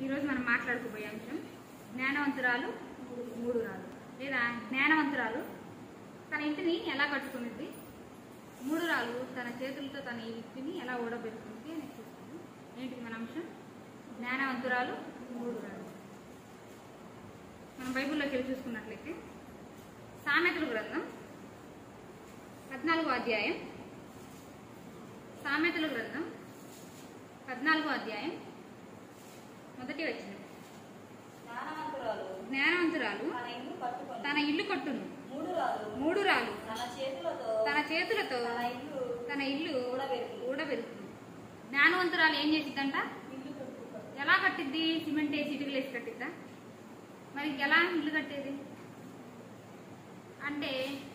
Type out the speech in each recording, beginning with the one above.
ఈరోజు మనం మాట్లాడుకోబోయే అంశం జ్ఞానవంతురాలు మూడు రాలు లేదా జ్ఞానవంతురాలు తన ఇంటిని ఎలా కట్టుకునేది మూడు రాలు తన చేతులతో తన ఈ ఇంటిని ఎలా ఓడబెట్టుకుంది అని చూస్తాము ఏంటిది మన అంశం జ్ఞానవంతురాలు మూడు రాలు మనం బైబిల్లోకి వెళ్ళి చూసుకున్నట్లయితే సామెతల గ్రంథం పద్నాలుగో అధ్యాయం సామెతల గ్రంథం పద్నాలుగో అధ్యాయం మొదటి వచ్చిన జ్ఞానవంతురాలు జ్ఞానవంతురాలు తన ఇల్లు కట్టుకొని తన ఇల్లు కట్టును మూడు రాళ్ళు మూడు రాలు తన చేతులతో తన చేతులతో తన ఇల్లు తన ఇల్లు ఊడబెరుకును. ఊడబెరుకుతుంది జ్ఞానవంతురాలు ఏం చేసిద్దంట ఇల్లు కట్టుకొని ఎలా కట్టిద్ది సిమెంట్ వేసి ఇటుకలు వేసి కట్టిద్దా మరి ఎలా ఇల్లు కట్టేది అంటే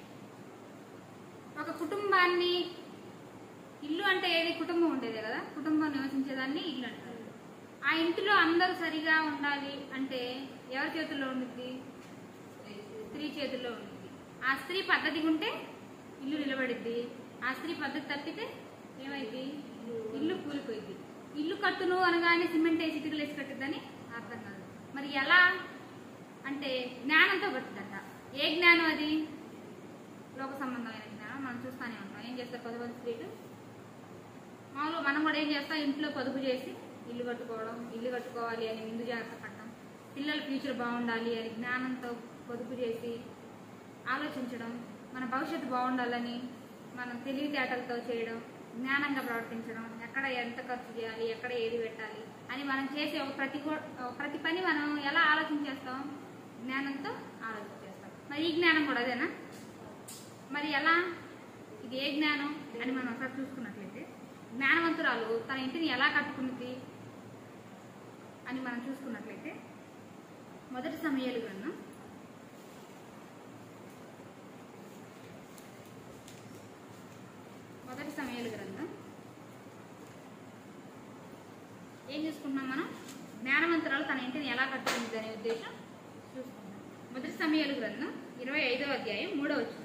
ఒక కుటుంబాన్ని ఇల్లు అంటే ఏది కుటుంబం ఉండేది కదా కుటుంబం నివసించేదాన్ని ఇల్లు అంటారు ఆ ఇంటిలో అందరూ సరిగా ఉండాలి అంటే ఎవరి చేతుల్లో ఉండిద్ది స్త్రీ చేతుల్లో ఉండిద్ది ఆ స్త్రీ పద్ధతిగా ఉంటే ఇల్లు నిలబడిద్ది ఆ స్త్రీ పద్ధతి తప్పితే ఏమైంది ఇల్లు కూలిపోయింది ఇల్లు కట్టును అనగానే సిమెంట్ వేసి ఇటుకలు వేసి కట్టిద్దని అర్థం కాదు మరి ఎలా అంటే జ్ఞానంతో కట్టిద్దంట ఏ జ్ఞానం అది లోక సంబంధమైన జ్ఞానం మనం చూస్తానే ఉంటాం ఏం చేస్తారు పది మంది స్త్రీలు మామూలుగా మనం కూడా ఏం చేస్తాం ఇంట్లో పొదుపు చేసి ఇల్లు కట్టుకోవడం ఇల్లు కట్టుకోవాలి అని ముందు జాగ్రత్త పడటం పిల్లల ఫ్యూచర్ బాగుండాలి అని జ్ఞానంతో పొదుపు చేసి ఆలోచించడం మన భవిష్యత్తు బాగుండాలని మనం తెలివితేటలతో చేయడం జ్ఞానంగా ప్రవర్తించడం ఎక్కడ ఎంత ఖర్చు చేయాలి ఎక్కడ ఏది పెట్టాలి అని మనం చేసే ఒక ప్రతి కూ- ఒక ప్రతి పని మనం ఎలా ఆలోచించేస్తాం జ్ఞానంతో ఆలోచించేస్తాం మరి ఈ జ్ఞానం కూడా అదేనా మరి ఎలా ఇది ఏ జ్ఞానం అని మనం ఒకసారి చూసుకున్నట్లయితే జ్ఞానవంతురాలు తన ఇంటిని ఎలా కట్టుకున్నది అని మనం చూసుకున్నట్లయితే మొదటి సమయాలు గ్రంథం మొదటి సమయాలు గ్రంథం ఏం చూసుకుంటున్నాం మనం జ్ఞానవంతురాలు తన ఇంటిని ఎలా కట్టుకుంది అనే ఉద్దేశం చూసుకుంటాం మొదటి సమయాలు గ్రంథం ఇరవై ఐదవ అధ్యాయం మూడవ వచ్చిన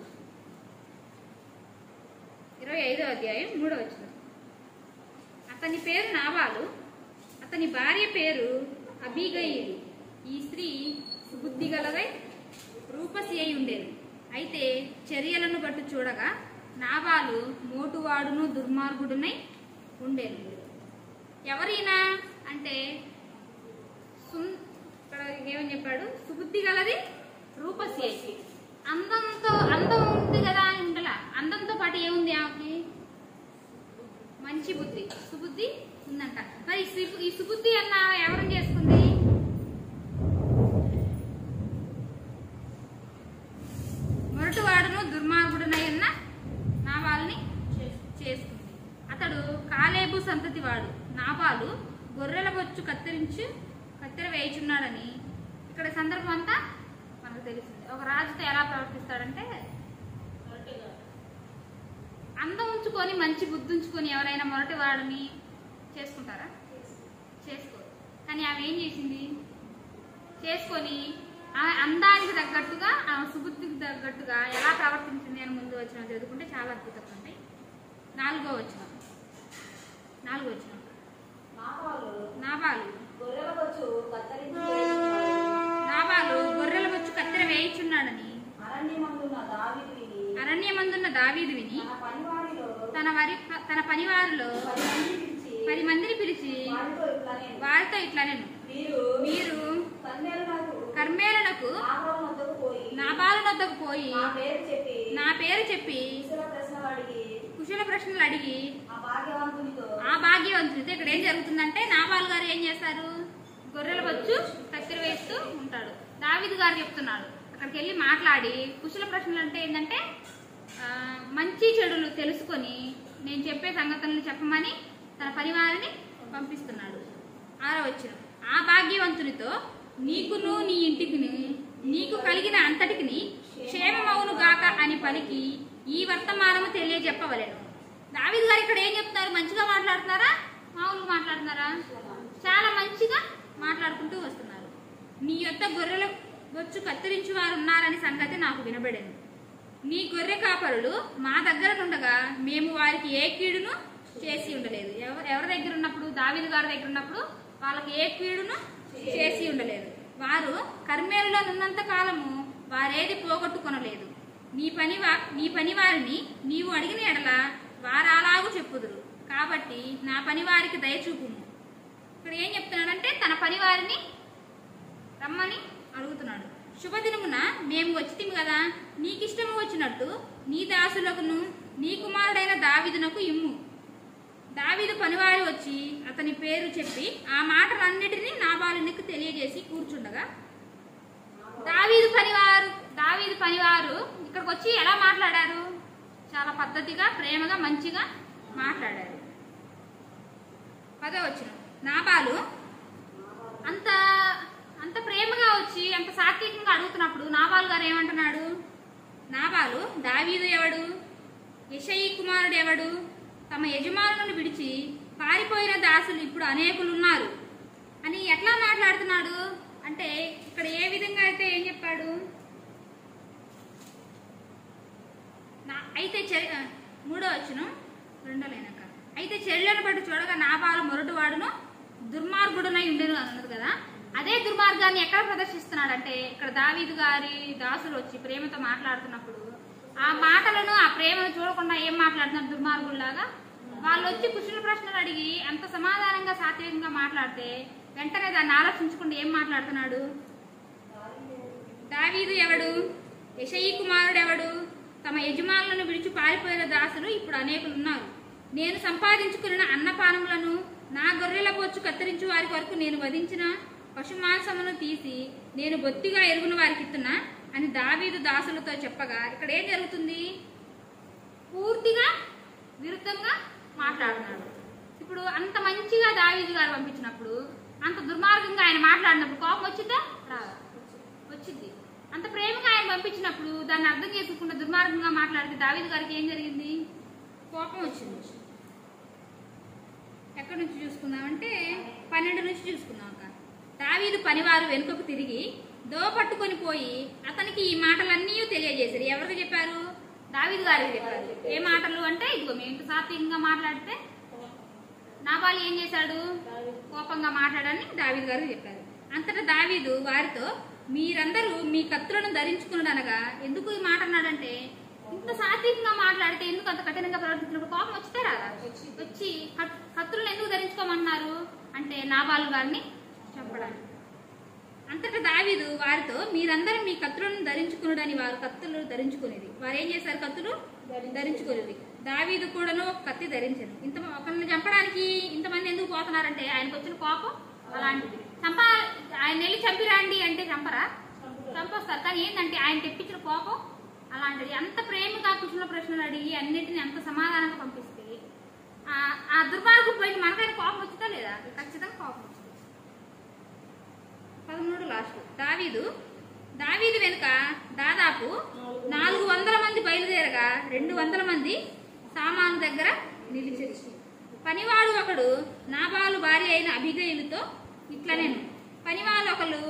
ఇరవై ఐదవ అధ్యాయం మూడవ వచ్చిన అతని పేరు నాబాలు అతని భార్య పేరు అబీగయిలు ఈ స్త్రీ సుబుద్ధి గలదై రూపసి అయి ఉండేది అయితే చర్యలను బట్టి చూడగా నాబాలు మోటువాడును దుర్మార్గుడునై ఉండేది ఎవరైనా అంటే సున్ ఇక్కడ ఏమని చెప్పాడు సుబుద్ధి గలది రూపసి అయి అందంతో అందం ఉంది కదా అని ఉండాల అందంతో పాటు ఏముంది ఆమెకి మంచి బుద్ధి సుబుద్ధి ఉందంట మరి ఈ సు- ఈ సుబుద్ధి అన్న ఎవరిని చేసుకుంది మొరటివాడును దుర్మార్గుడునై ఉన్న నాబాల్ని చేసుకుంది అతడు కాలేబు సంతతి వాడు నాబాలు గొర్రెల బొచ్చు కత్తిరించి కత్తెర వేయుచున్నాడని ఇక్కడ సందర్భం అంతా మనకు తెలిసింది ఒక రాజుతో ఎలా ప్రవర్తిస్తాడంటే అందం ఉంచుకొని మంచి బుద్ధి ఉంచుకొని ఎవరైనా మొరటి వాడిని చేసుకుంటారా చేసుకోరు కానీ ఆమె ఏం చేసింది చేసుకొని ఆమె అందానికి తగ్గట్టుగా ఆమె సుబుద్ధికి తగ్గట్టుగా ఎలా ప్రవర్తించింది అని ముందు వచ్చిన చదువుకుంటే చాలా అద్భుతంగా ఉంటాయి నాలుగో వచ్చిన నాలుగో వచ్చిన నాబాలు నాబాలు గొర్రెల బొచ్చు కత్తిరించి నాబాలు గొర్రెల వచ్చి కత్తెర వేయించున్నాడని అరణ్యమందున్న దావీదు విని అరణ్యమందున్న దావీదు విని తన పనివారిలో తన వరి తన పనివారిలో పది మంది పిలిచి పది మందిని పిలిచి వారితో ఇట్లా నేను వారితో ఇట్లా నేను మీరు మీరు కన్యలకు కర్మేలనకు ఆగ్రహం వద్దకు పోయి నాబాలు వద్దకు పోయి నా పేరు చెప్పి నా పేరు చెప్పి కుశల ప్రశ్నలు అడిగి కుశల ప్రశ్నలు అడిగి ఆ భాగ్యవంతునితో ఆ భాగ్యవంతుడితో ఇక్కడ ఏం జరుగుతుందంటే నాబాలు గారు ఏం చేస్తారు గొర్రెల వచ్చు కత్తిర వేస్తూ ఉంటాడు దావిదు గారు చెప్తున్నాడు అక్కడికి వెళ్ళి మాట్లాడి కుశల ప్రశ్నలు అంటే ఏంటంటే ఆ, మంచి చెడులు తెలుసుకొని నేను చెప్పే సంగతులను చెప్పమని తన పరివారిని పంపిస్తున్నాడు ఆరో వచ్చిన ఆ భాగ్యవంతునితో నీకును నీ ఇంటికిని నీకు కలిగిన అంతటికిని క్షేమమవును గాక అని పలికి ఈ వర్తమానము తెలియజెప్పవలెను దావిద్ గారు ఇక్కడ ఏం చెప్తున్నారు మంచిగా మాట్లాడుతున్నారా మామూలుగా మాట్లాడుతున్నారా చాలా మంచిగా మాట్లాడుకుంటూ వస్తున్నారు నీ యొక్క గొర్రెల బొచ్చు కత్తిరించి వారు ఉన్నారని సంగతి నాకు వినబడింది నీ గొర్రె కాపరులు మా దగ్గర ఉండగా మేము వారికి ఏ కీడును చేసి ఉండలేదు ఎవ- ఎవరి దగ్గర ఉన్నప్పుడు దావీదు గారి దగ్గర ఉన్నప్పుడు వాళ్ళకి ఏ కీడును చేసి ఉండలేదు వారు కర్మేలులో ఉన్నంత కాలము వారేది పోగొట్టుకొనలేదు నీ పని వా- నీ పని వారిని నీవు అడిగిన ఎడల వారాలాగు చెప్పుదురు కాబట్టి నా పని వారికి దయచూపుము ఇక్కడ ఏం చెప్తున్నాడంటే తన పని వారిని రమ్మని అడుగుతున్నాడు శుభదినమున మేము వచ్చితిమి కదా నీకిష్టము వచ్చినట్టు నీ దాసులకును నీ కుమారుడైన దావిదునకు ఇమ్ము దావీదు పనివారి వచ్చి అతని పేరు చెప్పి ఆ మాటలన్నిటినీ నాబాలునికి తెలియజేసి కూర్చుండగా దావీదు పనివారు దావీదు పనివారు ఇక్కడికి వచ్చి ఎలా మాట్లాడారు చాలా పద్ధతిగా ప్రేమగా మంచిగా మాట్లాడారు పదో వచ్చిన నాబాలు అంత అంత ప్రేమగా వచ్చి అంత సాత్వికంగా అడుగుతున్నప్పుడు నాబాలు గారు ఏమంటున్నాడు నాబాలు దావీదు ఎవడు యషయి కుమారుడు ఎవడు తమ యజమానులను విడిచి పారిపోయిన దాసులు ఇప్పుడు అనేకులు ఉన్నారు అని ఎట్లా మాట్లాడుతున్నాడు అంటే ఇక్కడ ఏ విధంగా అయితే ఏం చెప్పాడు నా- అయితే చెరి- ఆ, మూడో వచ్చును రెండో లేనక అయితే చెల్లెను బట్టి చూడగా నాబాలు మొరటి వాడును దుర్మార్గుడునై ఉండేను అని అన్నది కదా అదే దుర్మార్గాన్ని ఎక్కడ ప్రదర్శిస్తున్నాడంటే ఇక్కడ దావీదు గారి దాసులు వచ్చి ప్రేమతో మాట్లాడుతున్నప్పుడు ఆ మాటలను ఆ ప్రేమను చూడకుండా ఏం మాట్లాడుతున్నారు దుర్మార్గుల్లాగా వాళ్ళు వచ్చి కుశల ప్రశ్నలు అడిగి అంత సమాధానంగా సాత్వికంగా మాట్లాడితే వెంటనే దాన్ని ఆలోచించకుండా ఏం మాట్లాడుతున్నాడు దావీదు ఎవడు యషయి కుమారుడు ఎవడు తమ యజమానులను విడిచి పారిపోయిన దాసులు ఇప్పుడు అనేకులు ఉన్నారు నేను సంపాదించుకున్న అన్నపానములను నా గొర్రెల బొచ్చు కత్తిరించు వారి వరకు నేను వధించిన పశుమాంసమును తీసి నేను బొత్తిగా ఎరుగున వారికి ఇస్తున్నా అని దావీదు దాసులతో చెప్పగా ఇక్కడ ఏం జరుగుతుంది పూర్తిగా విరుద్ధంగా మాట్లాడుతున్నాడు ఇప్పుడు అంత మంచిగా దావీదు గారు పంపించినప్పుడు అంత దుర్మార్గంగా ఆయన మాట్లాడినప్పుడు కోపం వచ్చిందా రాదా వచ్చింది అంత ప్రేమగా ఆయన పంపించినప్పుడు దాన్ని అర్థం చేసుకుంటే దుర్మార్గంగా మాట్లాడితే దావీదు గారికి ఏం జరిగింది కోపం వచ్చింది ఎక్కడి నుంచి చూసుకుందామంటే పన్నెండు నుంచి చూసుకుందాం అక్క దావీదు పనివారు వెనుకకు తిరిగి దో పట్టుకొని పోయి అతనికి ఈ మాటలన్నీ తెలియజేశారు ఎవరికి చెప్పారు దావీదు గారికి చెప్పారు ఏ మాటలు అంటే ఇదిగో మేము ఇంత సాత్వికంగా మాట్లాడితే నాబాలు ఏం చేశాడు కోపంగా మాట్లాడని దావీదు గారికి చెప్పారు అంతటా దావీదు వారితో మీరందరూ మీ కత్తులను ధరించుకున్నాడనగా ఎందుకు ఈ మాట అన్నాడంటే ఇంత సాత్వికంగా మాట్లాడితే ఎందుకు అంత కఠినంగా ప్రవర్తించినప్పుడు కోపం వచ్చితే రాదా వచ్చి కత్- కత్తులను ఎందుకు ధరించుకోమన్నారు అంటే నాబాలు గారిని చంపడానికి అంతటా దావీదు వారితో మీరందరూ మీ కత్తులను ధరించుకున్నాడని వారు కత్తులు ధరించుకునేది వారు ఏం చేశారు కత్తులు ధరించుకునేది దావీదు కూడాను ఒక కత్తి ధరించాను ఇంత ఒకరిని చంపడానికి ఇంతమంది ఎందుకు పోతున్నారంటే ఆయనకు వచ్చిన కోపం అలాంటిది చంప ఆయన వెళ్ళి చంపిరాండి అంటే చంపరా చంపొస్తారు కానీ ఏంటంటే ఆయన తెప్పించిన కోపం అలాంటిది అంత ప్రేమగా కుశల ప్రశ్నలు అడిగి అన్నిటిని అంత సమాధానంగా పంపిస్తే ఆ- ఆ దుర్మార్గం పోయి మనకైనా కోపం వచ్చిందా లేదా ఖచ్చితంగా కోపం వచ్చింది పదమూడు లాస్ట్ దావీదు దావీదు వెనుక దాదాపు నాలుగు వందల మంది బయలుదేరగా రెండు వందల మంది సామాను దగ్గర నిలిచారు పనివాడు ఒకడు నాబాలు భార్య అయిన అభిగయులతో ఇట్లనే పనివాళ్ళు ఒకళ్ళు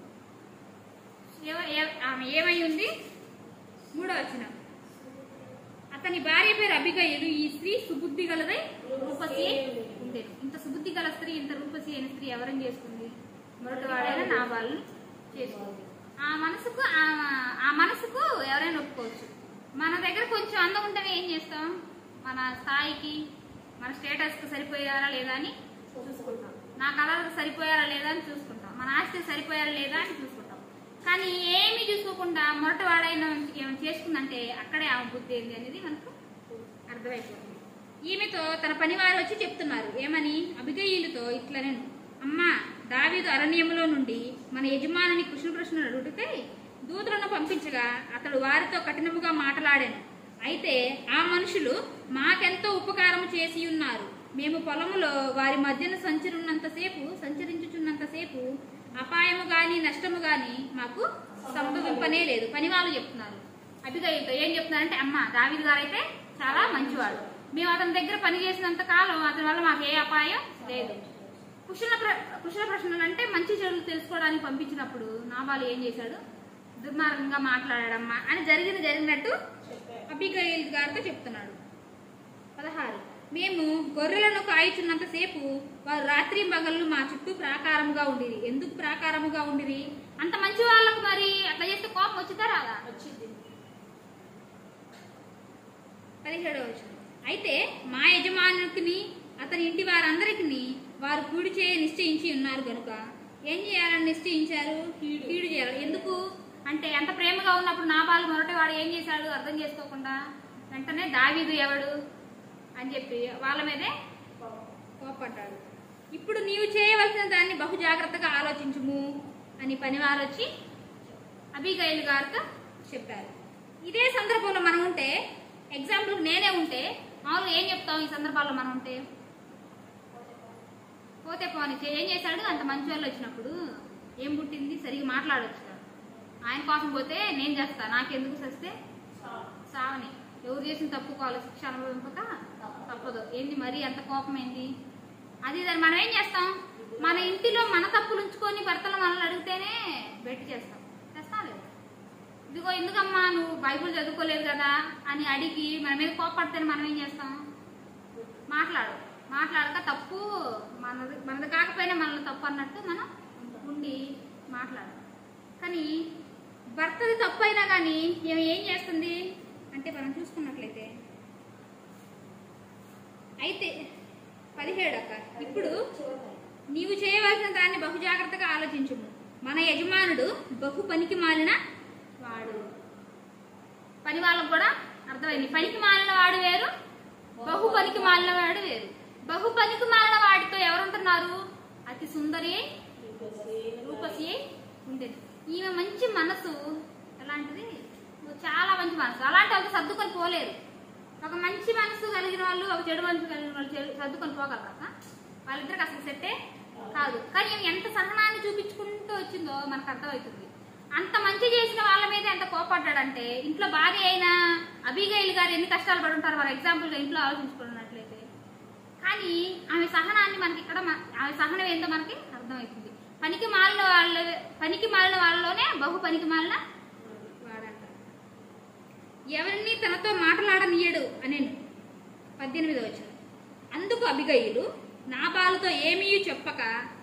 ఎవ- ఎవ- ఆమె ఏమై ఉంది మూడో వచ్చిన అతని భార్య పేరు అభిగయులు ఈ స్త్రీ సుబుద్ధి గలదై రూపసి అయి ఉండేను ఇంత సుబుద్ధి గల స్త్రీ ఇంత రూపసి అయిన స్త్రీ ఎవరని చేసుకుంది మొరటివాడైన నా వాళ్ళని చేసుకుంది ఆ మనసుకు ఆ- ఆ మనసుకు ఎవరైనా ఒప్పుకోవచ్చు మన దగ్గర కొంచెం అందం ఉంటేనే ఏం చేస్తాం మన స్థాయికి మన స్టేటస్కి సరిపోయారా లేదా అని చూసుకుంటాం నా కలర్ సరిపోయారా లేదా అని చూసుకుంటాం మన ఆస్తి సరిపోయారా లేదా అని చూసుకుంటాం కానీ ఏమీ చూసుకోకుండా మొరటవాడైన ఏమైనా చేసుకుందంటే అక్కడే ఆమె బుద్ధి ఏంది అనేది మనకు అర్థమైపోతుంది ఈమెతో తన పనివారు వచ్చి చెప్తున్నారు ఏమని అభిగయులతో ఇట్లనే అమ్మా దావీదు అరణ్యములో నుండి మన యజమానుని కృష్ణ ప్రశ్నలు అడుగుటకై దూతలను పంపించగా అతడు వారితో కఠినముగా మాట్లాడాను అయితే ఆ మనుషులు మాకెంతో ఉపకారం చేసి ఉన్నారు మేము పొలములో వారి మధ్యన సంచరున్నంతసేపు సంచరించుచున్నంతసేపు అపాయము గాని నష్టము గాని మాకు సంభవింపనే లేదు పని వాళ్ళు చెప్తున్నారు అభిగయులతో ఏం చెప్తున్నారంటే అమ్మ దావీదు గారు అయితే చాలా మంచివాడు మేము అతని దగ్గర పని చేసినంత కాలం అతని వల్ల మాకు ఏ అపాయం లేదు కుశల ప్ర కుశల ప్రశ్నలు అంటే మంచి చెడులు తెలుసుకోవడానికి పంపించినప్పుడు నాబాలు ఏం చేశాడు దుర్మార్గంగా మాట్లాడాడమ్మా అని జరిగింది జరిగినట్టు అభిగయిల్ గారితో చెప్తున్నాడు పదహారు మేము గొర్రెలను కాయుచున్నంతసేపు వారు రాత్రి పగళ్ళు మా చుట్టూ ప్రాకారముగా ఉండిరి ఎందుకు ప్రాకారముగా ఉండిరి అంత మంచి వాళ్ళకు మరి అట్లా చేస్తే కోపం వచ్చిందా రాదా వచ్చింది పదిహేడవ వచనం అయితే మా యజమానుకిని అతని ఇంటి వారందరికీ వారు కూడి చేయ నిశ్చయించి ఉన్నారు గనుక ఏం చేయాలని నిశ్చయించారు కీడు. కీడు చేయాలి ఎందుకు అంటే ఎంత ప్రేమగా ఉన్నప్పుడు నాబాలు మొరటి వాడు ఏం చేశాడు అర్థం చేసుకోకుండా వెంటనే దావీదు ఎవడు అని చెప్పి వాళ్ళ మీదే కోపడ్డాడు ఇప్పుడు నీవు చేయవలసిన దాన్ని బహు జాగ్రత్తగా ఆలోచించుము అని పనివారు వచ్చి అబిగైల్ గారికి చెప్పారు ఇదే సందర్భంలో మనం ఉంటే ఎగ్జాంపుల్ నేనే ఉంటే మామూలుగా ఏం చెప్తాం ఈ సందర్భాల్లో మనం ఉంటే పోతే పోనీ చే- ఏం చేశాడు అంత మంచి వాళ్ళు వచ్చినప్పుడు ఏం పుట్టింది సరిగా మాట్లాడొచ్చు కదా. ఆయన కోసం పోతే నేను చేస్తా నాకెందుకు సస్తే సావని ఎవరు చేసిన తప్పు కావాలి శిక్ష అనుభవింపక తప్పదు ఏంది మరి అంత కోపం ఏంది అది దాన్ని మనం ఏం చేస్తాం మన ఇంటిలో మన తప్పులు ఉంచుకొని భర్తలు మనల్ని అడిగితేనే బెట్టి చేస్తాం చేస్తాం లేదు ఇదిగో ఎందుకమ్మా నువ్వు బైబుల్ చదువుకోలేదు కదా అని అడిగి మన మీద కోపడితేనే మనం ఏం చేస్తాం మాట్లాడు మాట్లాడక తప్పు మనది మనది కాకపోయినా మనల్ని తప్పు అన్నట్టు మనం ఉండి మాట్లాడాలి కానీ భర్తది తప్పు అయినా కానీ ఈమె ఏం చేస్తుంది అంటే మనం చూసుకున్నట్లయితే అయితే పదిహేడు అక్క ఇప్పుడు నీవు చేయవలసిన దాన్ని బహు జాగ్రత్తగా ఆలోచించుము మన యజమానుడు బహు పనికి మాలిన వాడు పని వాళ్ళకు కూడా అర్థమైంది పనికి మాలిన వాడు వేరు బహు పనికి మాలిన వాడు వేరు బహు పనికి మాలిన వాడితో ఎవరుంటున్నారు అతి సుందరి రూపసి అయి ఉండేది ఈమె మంచి మనసు ఎలాంటిది చాలా మంచి మనసు అలాంటి వాళ్ళు సర్దుకొని పోలేరు ఒక మంచి మనసు కలిగిన వాళ్ళు ఒక చెడు మనసు కలిగిన వాళ్ళు చెడు సర్దుకొని పోగలరా అక్క? వాళ్ళిద్దరికి అసలు సెట్టే కాదు కానీ ఈమె ఎంత సహనాన్ని చూపించుకుంటూ వచ్చిందో మనకు అర్థమవుతుంది అంత మంచి చేసిన వాళ్ళ మీద ఎంత కోపడ్డాడంటే ఇంట్లో భార్య అయిన అబిగైల్ గారు ఎన్ని కష్టాలు పడి ఉంటారు ఫర్ ఎగ్జాంపుల్గా ఇంట్లో ఆలోచించుకున్నట్లయితే కానీ ఆమె సహనాన్ని మనకి ఇక్కడ మ- ఆమె సహనం ఏందో మనకి అర్థమవుతుంది పనికి మాలిన వాళ్ళ పనికి మాలిన వాళ్ళలోనే బహు పనికి మాలిన వాడంట ఎవరిని తనతో మాట్లాడనీయడు అనేను పద్దెనిమిది వచ్చిన అందుకు అభిగయులు నాబాలుతో ఏమీ చెప్పక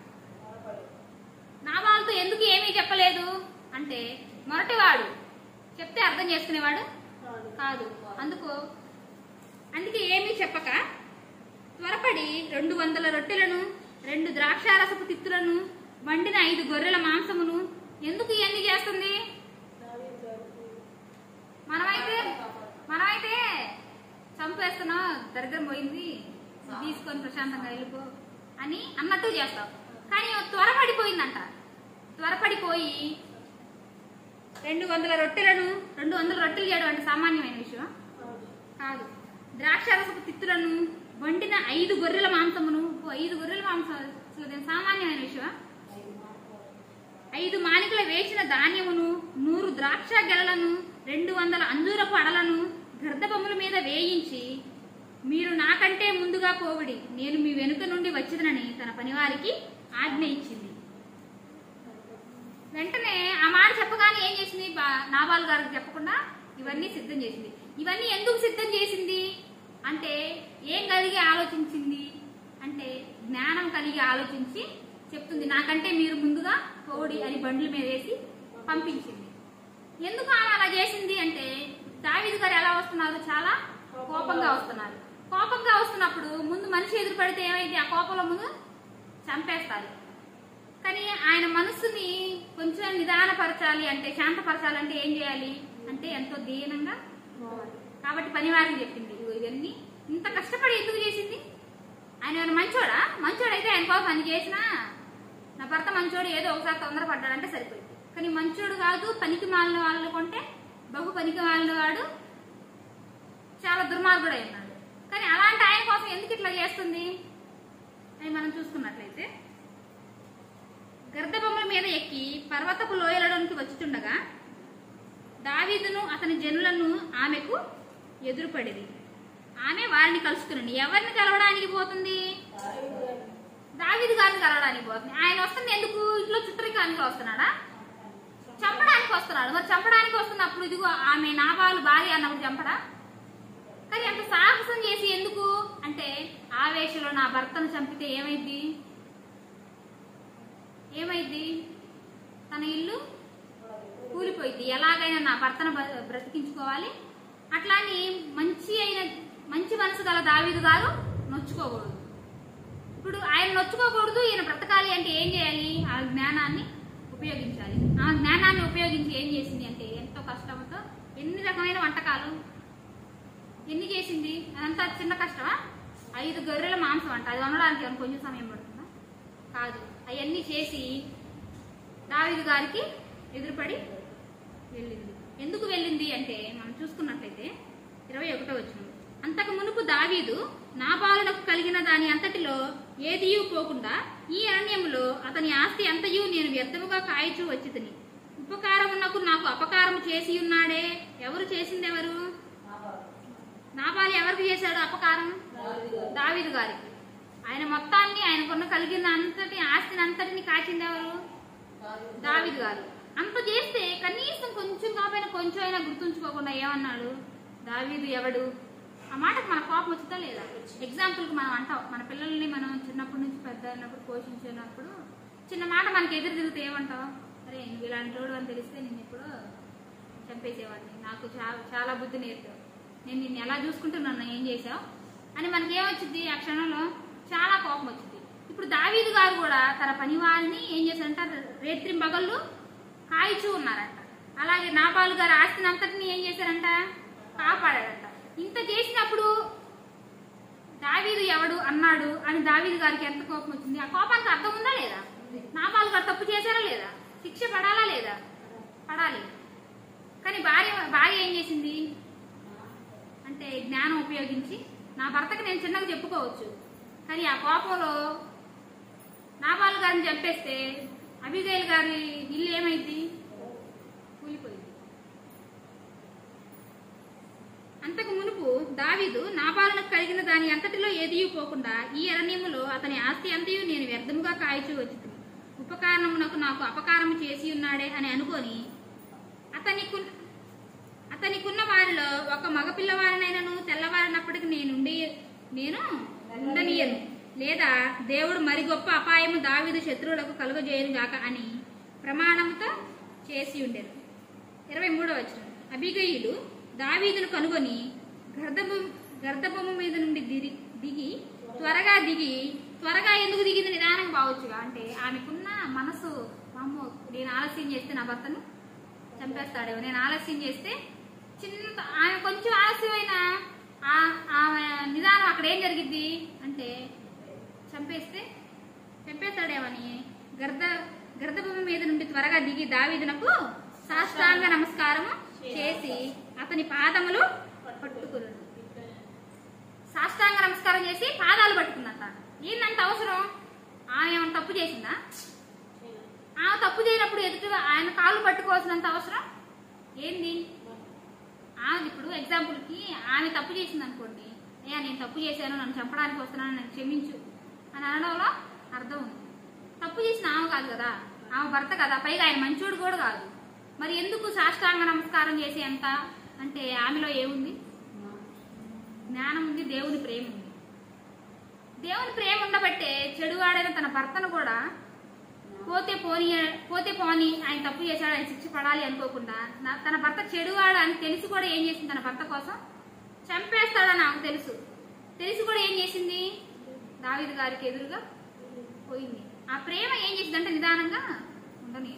నాబాలుతో ఎందుకు ఏమీ చెప్పలేదు అంటే మొరటివాడు చెప్తే అర్థం చేసుకునేవాడు కాదు అందుకు అందుకే ఏమీ చెప్పక త్వరపడి రెండు వందల రొట్టెలను రెండు ద్రాక్షారసపు తిత్తులను వండిన ఐదు గొర్రెల మాంసమును ఎందుకు ఇవన్నీ చేస్తుంది మనమైతే మనమైతే చంపేస్తున్నాం దరిద్రం పోయింది తీసుకొని ప్రశాంతంగా వెళ్ళిపో అని అన్నట్టు చేస్తాం కానీ ఈమె త్వరపడిపోయిందంట త్వరపడిపోయి రెండు వందల రొట్టెలను రెండు వందల రొట్టెలు చేయడం అంటే సామాన్యమైన విషయం కాదు ద్రాక్షారసపు తిత్తులను వండిన ఐదు గొర్రెల మాంసమును ఓ ఐదు గొర్రెల మాంసం అసలు అదేం సామాన్యమైన విషయం ఐదు మానికల వేసిన ధాన్యమును నూరు ద్రాక్ష గెలలను రెండు వందల అంజూరపు అడలను గర్ధబొమ్మల మీద వేయించి మీరు నాకంటే ముందుగా పోవిడి నేను మీ వెనుక నుండి వచ్చిదనని తన పనివారికి ఆజ్ఞ ఇచ్చింది వెంటనే ఆ మాట చెప్పగానే ఏం చేసింది బా- నాబాల్ గారికి చెప్పకుండా ఇవన్నీ సిద్ధం చేసింది ఇవన్నీ ఎందుకు సిద్ధం చేసింది అంటే ఏం కలిగి ఆలోచించింది అంటే జ్ఞానం కలిగి ఆలోచించి చెప్తుంది నాకంటే మీరు ముందుగా పోడి అని బండ్ల మీద వేసి పంపించింది ఎందుకు ఆమె అలా చేసింది అంటే దావిద్ గారు ఎలా వస్తున్నారు చాలా కోపంగా వస్తున్నారు కోపంగా వస్తున్నప్పుడు ముందు మనిషి ఎదురు పడితే ఏమైంది ఆ కోపంలో ముందు చంపేస్తారు కానీ ఆయన మనస్సుని కొంచెం నిదానపరచాలి అంటే శాంతపరచాలి అంటే ఏం చేయాలి అంటే ఎంతో దీనంగా పోవాలి. కాబట్టి పనివారికి చెప్పింది ఇగో ఇవన్నీ ఇంత కష్టపడి ఎందుకు చేసింది ఆయన ఏమైనా మంచోడా మంచోడైతే ఆయన కోసం అన్ని చేసినా నా భర్త మంచోడు ఏదో ఒకసారి తొందరపడ్డాడంటే సరిపోయింది కానీ మంచోడు కాదు పనికి మాలిన వాళ్ళు కొంటే బహు పనికి మాలిన వాడు చాలా దుర్మార్గుడై ఉన్నాడు కానీ అలాంటి ఆయన కోసం ఎందుకు ఇట్లా చేస్తుంది అని మనం చూసుకున్నట్లయితే గర్ధబొమ్మల మీద ఎక్కి పర్వతపు లోయలలోనికి వచ్చుచుండగా దావీదును అతని జనులను ఆమెకు ఎదురుపడింది ఆమె వారిని కలుసుకుని ఎవరిని కలవడానికి పోతుంది దావీదు గారిని కలవడానికి పోతుంది ఆయన వస్తుంది ఎందుకు ఇంట్లో చుట్టరికానికి వస్తున్నాడా చంపడానికి వస్తున్నాడు మరి చంపడానికి వస్తున్నప్పుడు ఇదిగో ఆమె నాబాలు భార్య అన్నప్పుడు చంపడా కానీ అంత సాహసం చేసి ఎందుకు అంటే ఆవేశంలో నా భర్తను చంపితే ఏమైంది ఏమైంది తన ఇల్లు కూలిపోయింది ఎలాగైనా నా భర్తను బ- బ్రతికించుకోవాలి అట్లా అని మంచి అయిన మంచి మనసు గల దావీదు గారు నొచ్చుకోకూడదు ఇప్పుడు ఆయన నొచ్చుకోకూడదు ఈయన బ్రతకాలి అంటే ఏం చేయాలి ఆ జ్ఞానాన్ని ఉపయోగించాలి ఆ జ్ఞానాన్ని ఉపయోగించి ఏం చేసింది అంటే ఎంతో కష్టంతో ఎన్ని రకమైన వంటకాలు ఎన్ని చేసింది అదంతా చిన్న కష్టమా ఐదు గొర్రెల మాంసం అంట అది వండడానికి ఏమైనా కొంచెం సమయం పడుతుందా కాదు అవన్నీ చేసి దావీదు గారికి ఎదురుపడి వెళ్ళింది ఎందుకు వెళ్ళింది అంటే మనం చూసుకున్నట్లయితే ఇరవై ఒకటో వచ్చిన అంతకు మునుపు దావీదు నాబాలునకు కలిగిన దాని అంతటిలో ఏదియూ పోకుండా ఈ అరణ్యములో అతని ఆస్తి అంతయు నేను వ్యర్థముగా కాయచూ వచ్చితిని ఉపకారమునకు నాకు అపకారం చేసి ఉన్నాడే ఎవరు చేసింది ఎవరు నాబాలు ఎవరికి చేశాడు అపకారం దావీదు గారికి ఆయన మొత్తాన్ని ఆయనకున్న కలిగిన అంతటి ఆస్తిని అంతటిని కాచింది ఎవరు దావీదు గారు అంత చేస్తే కనీసం కొంచెం కాకపోయినా కొంచెం అయినా గుర్తుంచుకోకుండా ఏమన్నాడు దావీదు ఎవడు ఆ మాటకు మన కోపం వచ్చిందా లేదా ఎగ్జాంపుల్కి మనం అంటాం మన పిల్లల్ని మనం చిన్నప్పటి నుంచి పెద్ద అయినప్పుడు పోషించినప్పుడు చిన్న మాట మనకి ఎదురు తిరిగితే ఏమంటావు అరే నువ్వు ఇలాంటి రోడ్డు అని తెలిస్తే నేను ఎప్పుడో చంపేసేవాడిని నాకు చాలా చాలా బుద్ధి నేర్పావు నేను నిన్ను ఎలా చూసుకుంటున్నాను ఏం చేసావు అని మనకి ఏమొచ్చింది ఆ క్షణంలో చాలా కోపం వచ్చింది ఇప్పుడు దావీదు గారు కూడా తన పని వారిని ఏం చేశారంట రేత్రి పగళ్ళు కాయిచూ ఉన్నారంట అలాగే నాబాలు గారు ఆస్తిని అంతటిని ఏం చేశారంట కాపాడారంట ఇంత చేసినప్పుడు దావీదు ఎవడు అన్నాడు అని దావీదు గారికి ఎంత కోపం వచ్చింది ఆ కోపానికి అర్థం ఉందా లేదా నాబాలు గారు తప్పు చేశారా లేదా శిక్ష పడాలా లేదా పడాలి కానీ భార్య భార్య ఏం చేసింది అంటే జ్ఞానం ఉపయోగించి నా భర్తకి నేను చిన్నగా చెప్పుకోవచ్చు కానీ ఆ కోపంలో నాబాలు గారిని చంపేస్తే అభిగైల్ గారి ఇల్లు ఏమైంది కూలిపోయింది అంతకు మునుపు దావీదు నాబాలకు కలిగిన దాని అంతటిలో ఏదియూ పోకుండా ఈ అరణ్యములో అతని ఆస్తి అంతయు నేను వ్యర్థముగా కాయచూ వచ్చి ఉపకారమునకు నాకు అపకారము చేసి ఉన్నాడే అని అనుకొని అతనికి అతనికున్న వారిలో ఒక మగ పిల్లవారినైనను తెల్లవారినప్పటికి నేనుండి నేను ఉండనీయను లేదా దేవుడు మరి గొప్ప అపాయము దావీదు శత్రువులకు కలుగజేయను గాక అని ప్రమాణంతో చేసి ఉండెను ఇరవై మూడవ వచ్చిన అభిగయులు దావీదును కనుగొని గర్ధపు గర్ధబొమ్మ మీద నుండి దిగి దిగి త్వరగా దిగి త్వరగా ఎందుకు దిగింది నిదానంగా బావచ్చుగా అంటే ఆమెకున్న మనసు అమ్మో నేను ఆలస్యం చేస్తే నా భర్తను చంపేస్తాడేమో నేను ఆలస్యం చేస్తే చిన్న ఆమె కొంచెం ఆలస్యమైన ఆ- ఆమె నిదానం అక్కడ ఏం జరిగిద్ది అంటే చంపేస్తే చంపేస్తాడేమని గర్ద గర్దభూమి మీద నుండి త్వరగా దిగి దావీదునకు సాష్టాంగ నమస్కారము చేసి అతని పాదములు పట్టుకున్నాడు సాష్టాంగ నమస్కారం చేసి పాదాలు పట్టుకుందంట ఏందంత అవసరం ఆమె ఏమైనా తప్పు చేసిందా ఆమె తప్పు చేయనప్పుడు ఎదుటిగా ఆయన కాళ్ళు పట్టుకోవాల్సినంత అవసరం ఏంది ఆమె ఇప్పుడు ఎగ్జాంపుల్కి ఆమె తప్పు చేసింది అనుకోండి అయ్యా నేను తప్పు చేశాను నన్ను చంపడానికి వస్తున్నాను నన్ను క్షమించు అని అనడంలో అర్థం ఉంది తప్పు చేసిన ఆమె కాదు కదా ఆమె భర్త కదా పైగా ఆయన మంచోడు కూడా కాదు మరి ఎందుకు సాష్టాంగ నమస్కారం చేసి అంత అంటే ఆమెలో ఏముంది జ్ఞానం ఉంది దేవుని ప్రేమ ఉంది దేవుని ప్రేమ ఉండబట్టే చెడువాడైన తన భర్తను కూడా పోతే పోని పోతే పోని ఆయన తప్పు చేశాడు ఆయన శిక్ష పడాలి అనుకోకుండా నా- తన భర్త చెడువాడు అని తెలిసి కూడా ఏం చేసింది తన భర్త కోసం చంపేస్తాడని నాకు తెలుసు తెలిసి కూడా ఏం చేసింది దావీదు గారికి ఎదురుగా పోయింది ఆ ప్రేమ ఏం చేసిందంటే నిదానంగా ఉండని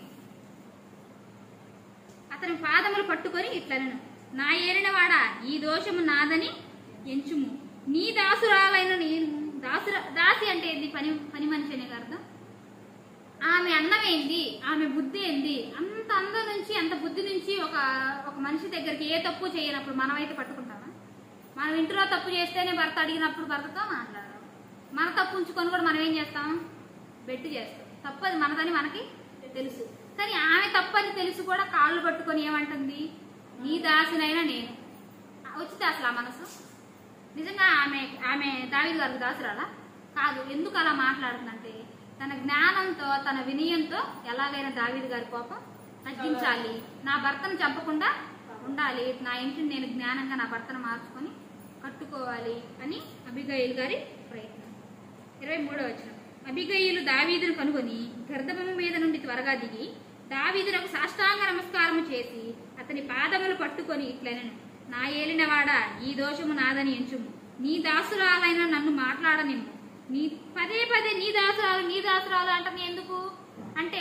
అతని పాదములు పట్టుకొని ఇట్లనను నా ఏలినవాడా ఈ దోషము నాదని ఎంచుము నీ దాసురాలైన నేను దాసుర దాసి అంటే ఏంది పని పని మనిషి అనే అర్థం ఆమె అన్నం ఏంది ఆమె బుద్ధి ఏంది అంత అందం నుంచి అంత బుద్ధి నుంచి ఒక ఒక మనిషి దగ్గరికి ఏ తప్పు చేయనప్పుడు మనమైతే పట్టుకుంటామా మనం ఇంట్లో తప్పు చేస్తేనే భర్త అడిగినప్పుడు భర్తతో మాట్లాడడం మన తప్పు ఉంచుకొని కూడా మనం ఏం చేస్తాం బెట్టు చేస్తాం తప్పు అది మనదని మనకి తెలుసు కానీ ఆమె తప్పని తెలుసు కూడా కాళ్ళు పట్టుకొని ఏమంటుంది నీ దాసినైనా నేను వచ్చింది అసలు ఆ మనసు నిజంగా ఆమె ఆమె దావిది గారికి దాసురాలా కాదు ఎందుకు అలా మాట్లాడుతుందంటే తన జ్ఞానంతో తన వినయంతో ఎలాగైనా దావీదు గారి కోపం తగ్గించాలి నా భర్తను చంపకుండా ఉండాలి నా ఇంటిని నేను జ్ఞానంగా నా భర్తను మార్చుకొని కట్టు పట్టుకోవాలి అని అభిగయులు గారి ప్రయత్నం ఇరవై మూడో వచ్చిన అభిగయులు దావీదును కనుగొని గర్ధబొమ్మ మీద నుండి త్వరగా దిగి దావీదునకు సాష్టాంగ నమస్కారము చేసి అతని పాదములు పట్టుకొని ఇట్లనెను నా ఏలినవాడా ఈ దోషము నాదని ఎంచుము నీ దాసురాలైన నన్ను మాట్లాడనిమ్ము నీ పదే పదే నీ దాసురాలు నీ దాసురాలు అంటుంది ఎందుకు అంటే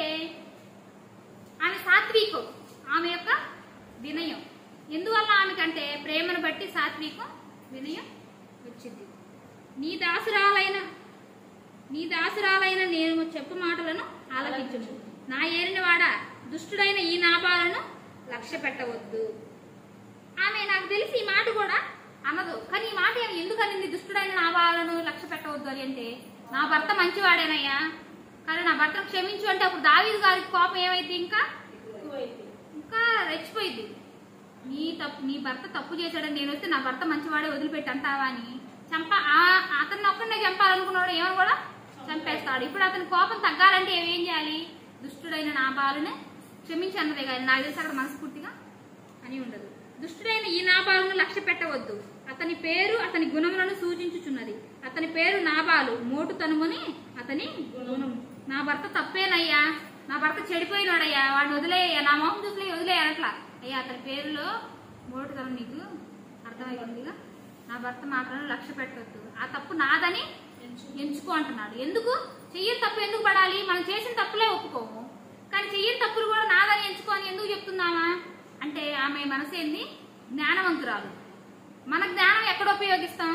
ఆమె సాత్వికం ఆమె యొక్క వినయం ఎందువల్ల ఆమెకంటే ప్రేమను బట్టి సాత్వికం వినయం వచ్చింది నీ దాసురాలైన నీ దాసురాలైన నేను చెప్పు మాటలను ఆలకించుము నా ఏలినవాడ దుష్టుడైన ఈ నాపాలను లక్ష్య పెట్టవద్దు ఆమె నాకు తెలిసి ఈ మాట కూడా అనదు కానీ ఈ మాట ఏమి ఎందుకు అనింది దుష్టుడైన నాపాలను లక్ష్య పెట్టవద్దు అని అంటే నా భర్త మంచివాడేనయ్యా కానీ నా భర్తను క్షమించు అంటే అప్పుడు దావీదు గారికి కోపం ఏమైంది ఇంకా ఎక్కువైంది ఇంకా రెచ్చిపోయింది నీ తప్పు నీ భర్త తప్పు చేశాడని నేను వస్తే నా భర్త మంచివాడే వదిలిపెట్టి అంటావా అని చంప ఆ- అతన్ని ఒక్కడనే చంపాలనుకున్నాడు ఏమని కూడా చంపేస్తాడు ఇప్పుడు అతని కోపం తగ్గాలంటే ఏం చేయాలి దుష్టుడైన నా బాలుని క్షమించి అన్నదే కానీ నాకు తెలిసి అక్కడ మనస్ఫూర్తిగా అని ఉండదు దుష్టుడైన ఈ నాబాలును లక్ష్య పెట్టవద్దు అతని పేరు అతని గుణములను సూచించుచున్నది అతని పేరు నాబాలు మోటుతనముని అతని గుణము నా భర్త తప్పేనయ్యా నా భర్త చెడిపోయినాడయ్యా వాడిని వదిలేయ్యా నా మొహం చూసి వదిలేయ అట్లా అయ్యా అతని పేరులో మోటుతనం నీకు అర్థమైందిగా నా భర్త మాత్రం లక్ష్య పెట్టవద్దు ఆ తప్పు నాదని ఎంచుకో అంటున్నాడు ఎందుకు చెయ్యని తప్పు ఎందుకు పడాలి మనం చేసిన తప్పులే ఒప్పుకోము కానీ చెయ్యని తప్పులు కూడా నాదని ఎంచుకో అని ఎందుకు చెప్తున్నామా అంటే ఆమె మనసు ఏంది జ్ఞానవంతురాలు మన జ్ఞానం ఎక్కడ ఉపయోగిస్తాం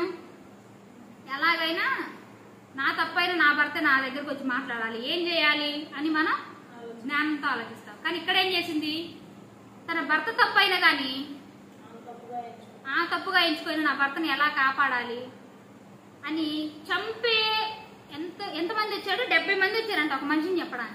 ఎలాగైనా నా తప్పైనా నా భర్త నా దగ్గరకు వచ్చి మాట్లాడాలి ఏం చేయాలి అని మనం జ్ఞానంతో ఆలోచిస్తాం కానీ ఇక్కడ ఏం చేసింది తన భర్త తప్పైనా కానీ ఆ తప్పుగా ఎంచుకొని నా భర్తని ఎలా కాపాడాలి అని చంపే ఎంత ఎంతమంది వచ్చాడు డెబ్బై మంది వచ్చారంట ఒక మనిషిని చెప్పడానికి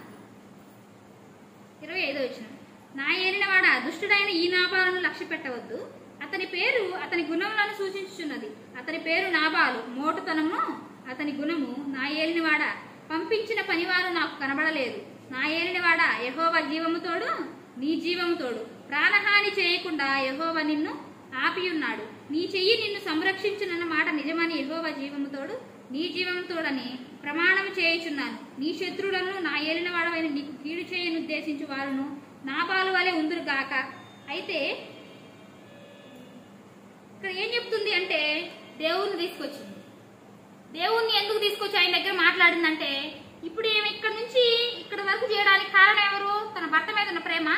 ఇరవై ఐదో వచ్చిన నా ఏలినవాడ దుష్టుడైన ఈ నాబాలను లక్ష్య పెట్టవద్దు అతని పేరు అతని గుణములను సూచించుచున్నది అతని పేరు నాబాలు మోటుతనము అతని గుణము నా ఏలినవాడ పంపించిన పనివారు నాకు కనబడలేదు నా ఏలినవాడ యహోవ జీవముతోడు నీ జీవముతోడు ప్రాణహాని చేయకుండా యహోవ నిన్ను ఆపియున్నాడు నీ చెయ్యి నిన్ను సంరక్షించునన్న మాట నిజమని యహోవ జీవముతోడు నీ జీవముతోడని ప్రమాణం చేయుచున్నాను నీ శత్రువులను నా ఏలిన వాడవైన నీకు కీడు చేయను ఉద్దేశించు వారును నా బాలు వలె ఉందురు గాక అయితే ఇక్కడ ఏం చెప్తుంది అంటే దేవుణ్ణి తీసుకొచ్చింది దేవుణ్ణి ఎందుకు తీసుకొచ్చి ఆయన దగ్గర మాట్లాడిందంటే ఇప్పుడు ఏమి ఇక్కడ నుంచి ఇక్కడ వరకు చేయడానికి కారణం ఎవరు తన భర్త మీద ఉన్న ప్రేమ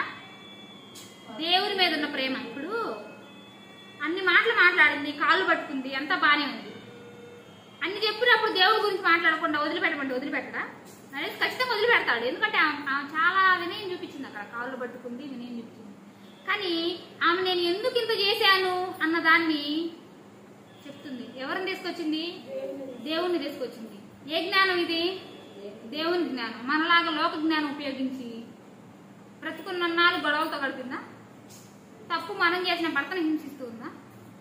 దేవుని మీద ఉన్న ప్రేమ ఇప్పుడు అన్ని మాటలు మాట్లాడింది కాళ్ళు పట్టుకుంది అంతా బానే ఉంది అన్ని చెప్పినప్పుడు దేవుడి గురించి మాట్లాడకుండా వదిలిపెట్టమంటే వదిలిపెట్టడా అనేది ఖచ్చితంగా వదిలిపెడతాడు ఎందుకంటే ఆమె ఆమె చాలా వినయం చూపించింది అక్కడ కాళ్ళు పట్టుకుంది వినయం చూపించింది కానీ ఆమె నేను ఎందుకు ఇంత చేశాను అన్న దాన్ని చెప్తుంది ఎవరిని తీసుకొచ్చింది దేవుణ్ణి తీసుకొచ్చింది ఏ జ్ఞానం ఇది దేవుని జ్ఞానం మనలాగా లోక జ్ఞానం ఉపయోగించి బ్రతుకున్నన్నాళ్ళు గొడవలతో గడిపిందా తప్పు మనం చేసిన భర్తను హింసిస్తూ ఉందా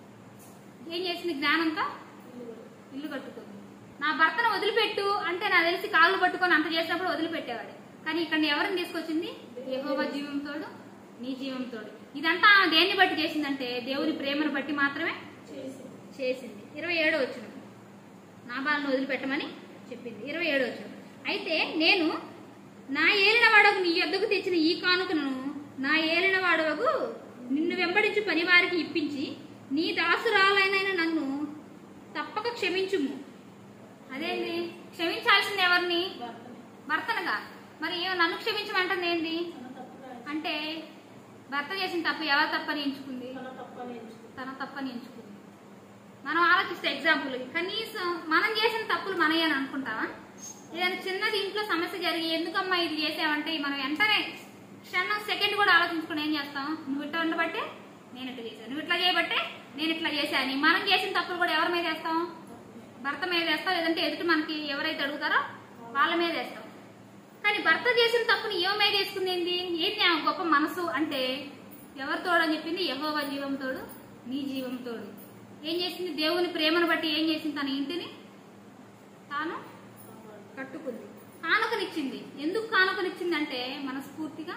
ఏం చేసింది జ్ఞానంతో ఇల్లు కట్టుకుంది నా భర్తను వదిలిపెట్టు అంటే నాకు తెలిసి కాళ్ళు పట్టుకొని అంత చేసినప్పుడు వదిలిపెట్టేవాడు కానీ ఇక్కడ ఎవరిని తీసుకొచ్చింది యెహోవా జీవంతోడు నీ జీవంతోడు ఇదంతా ఆమె దేన్ని బట్టి చేసిందంటే దేవుని ప్రేమను బట్టి మాత్రమే చేసింది ఇరవై ఏడో వచ్చిన నా బాలను వదిలిపెట్టమని చెప్పింది ఇరవై ఏడో వచ్చిన అయితే నేను నా ఏలిన వాడకు నీ యొద్దకు తెచ్చిన ఈ కానుకను నా ఏలిన వాడవకు నిన్ను వెంబడించు పనివారికి ఇప్పించి నీ దాసురాలైన నన్ను తప్పక క్షమించుము అదేంది క్షమించాల్సింది ఎవరిని భర్తనుగా మరి ఏమో నన్ను క్షమించమంటుంది ఏంది అంటే భర్త చేసిన తప్పు ఎవరు తప్పని ఎంచుకుంది తన తప్పని ఎంచుకుంది మనం ఆలోచిస్తే ఎగ్జాంపుల్ కనీసం మనం చేసిన తప్పులు మనయ్య అని అనుకుంటావా ఏదైనా చిన్నది ఇంట్లో సమస్య జరిగి ఎందుకమ్మా ఇది చేసావంటే మనం వెంటనే క్షణం సెకండ్ కూడా ఆలోచించుకుని ఏం చేస్తాం నువ్వు ఇట్లా ఉండబట్టే నేను ఇట్లా చేశాను నువ్వు ఇట్లా చేయబట్టే నేను ఇట్లా చేశాను మనం చేసిన తప్పులు కూడా ఎవరి మీద వేస్తాం భర్త మీద వేస్తాం లేదంటే ఎదుటి మనకి ఎవరైతే అడుగుతారో వాళ్ళ మీద వేస్తాం కానీ భర్త చేసిన తప్పుని ఏమ మీద వేసుకుంది ఏంది ఏంది ఆమె గొప్ప మనసు అంటే ఎవరు తోడు అని చెప్పింది యహోవా జీవం తోడు నీ జీవం తోడు ఏం చేసింది దేవుని ప్రేమను బట్టి ఏం చేసింది తన ఇంటిని తాను కట్టుకుంది కానుకనిచ్చింది ఎందుకు కానుకనిచ్చింది అంటే మనస్ఫూర్తిగా